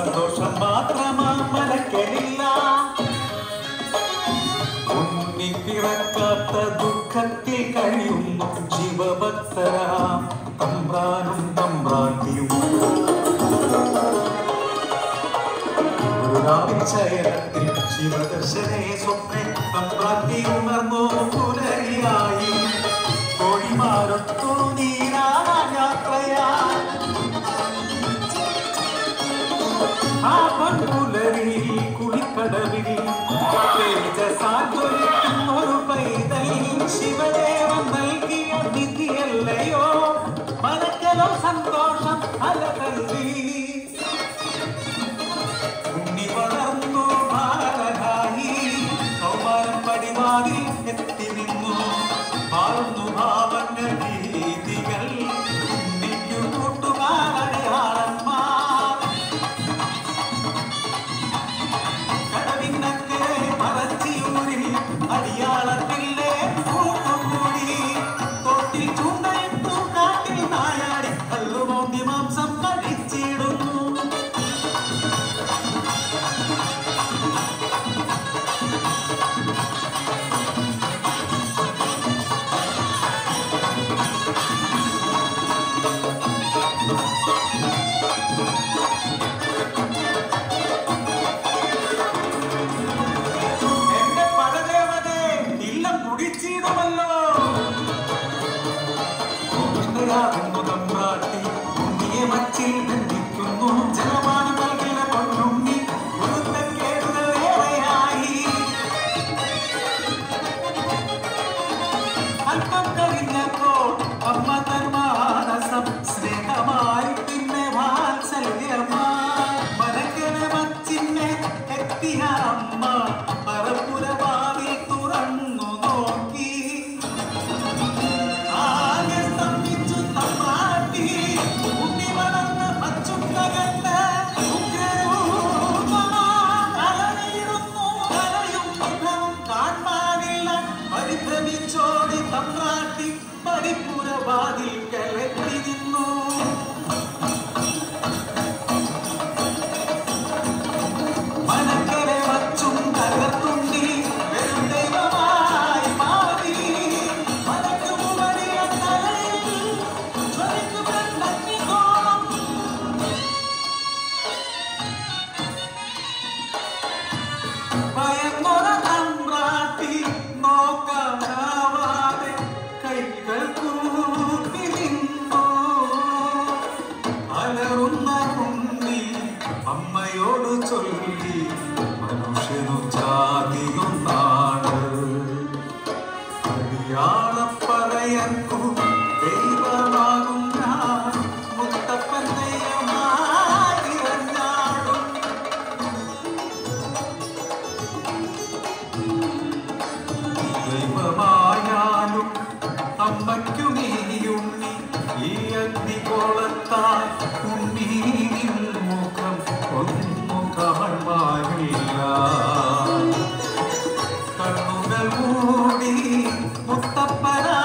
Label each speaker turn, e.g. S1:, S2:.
S1: സന്തോഷം മാത്രമാ മലക്കലില്ല ഉണ്ണി പിറക്കാത്ത ദുഃഖത്തിൽ കഴിയുന്നു ശിവഭക്തരാം തമ്പ്രാനും തമ്പ്രാട്ടിയും ശയനത്തിൽ ശിവദർശനെ സ്വപ്നെ തമ്പ്രാട്ടി ഉണർന്നു പുലരിയായി കോഴിമാരൊത്തു നീരാടാ യാത്രയാ ആ പൊൻപുലരി കുളിക്കടവിൽ തേജസാത്തൊരിക്കുന്നൊരു പൈതൽ ശിവദേവൻ നൽകിയ നിധിയല്ലയോ മലക്കലോ സന്തോഷം അലതല്ലി ഉണ്ണി വളർന്നു ബാലനായി കൗമാരം പടിവാതിൽ എത്തി നിന്നു മാറുന്നു ഭാവങ്ങൾ രീതികൾ ഉണ്ണിക്കു കൂട്ടുകാരടയാളന്മാർ കടവിന്നക്കരെ മറച്ചിയൂരിൽ അടിയാളത്തിലെ കൂട്ടുകൂടി തൊട്ടിൽ ചൂണ്ടയിട്ടു കാട്ടിൽ നായാടി കല്ലുമോന്തി മാംസം കഴിച്ചിടുന്നു എന്റെ പടദേവതേ ഇല്ലം കുടിച്ചിടുമല്ലോ ഗോവിന്ദരാകുന്നു തമ്പ്രാട്ടി ഉണ്ണിയെ മച്ചിൽ ബന്ധിക്കുന്നു ജലമാണ് നൽകിയ പൊന്നുണ്ണി ഗുരുത്തക്കേടുകൾ ഏറെയായി അല്പം കഴിഞ്ഞപ്പോൾ അമ്മ തൻ മാനസം സ്നേഹമായി പിന്നെ വാത്സല്യമായി മനക്കന മച്ചിന്നെ എത്തിയ അമ്മ പറപ്പുരവാതിൽ തുറന്നു നോക്കി ആകെ സ്തംഭിച്ചു തമ്പ്രാട്ടി. ഉണ്ണി വളർന്ന മച്ചുണ്ടകന്ന് ഉഗ്രരൂപമാ അലറിയിടുന്നു. അലയും മുഖവും കാൺമാനില്ല. പരിഭ്രമിച്ചോടി തമ്പ്രാട്ടി പടിപ്പുരവാതിൽക്കലെത്തി നിന്നു മനക്കരെ വച്ചും തകർത്തുണ്ടി വെറും ദൈവമായി മാറി മനക്കുമുകളിയ തലയിൽ ജ്വലിക്കുമെന്നഗ്നിഗോളം. ഭയന്നൊര തമ്പ്രാട്ടി നോക്കാനാവാതെ കൈകൾ കൂപ്പി നിന്നു അലറുന്ന ഉണ്ണി അമ്മയോട് ചൊല്ലി മനുഷ്യനു ജാതിയൊന്നാണ് അടിയാളപ്പറയർക്കു ദൈവമാകും ഞാൻ മുത്തപ്പൻ ദൈവമായി ഇറങ്ങാടും ദൈവമായാലും അമ്മയ്ക്കു നീയുണ്ണി ഈ അഗ്നികോളത്താൽ ഉണ്ണീനിൻ മുഖം ഒന്നു കാണാനില്ല കണ്ണുകൾ മൂടി മുത്തപ്പനാ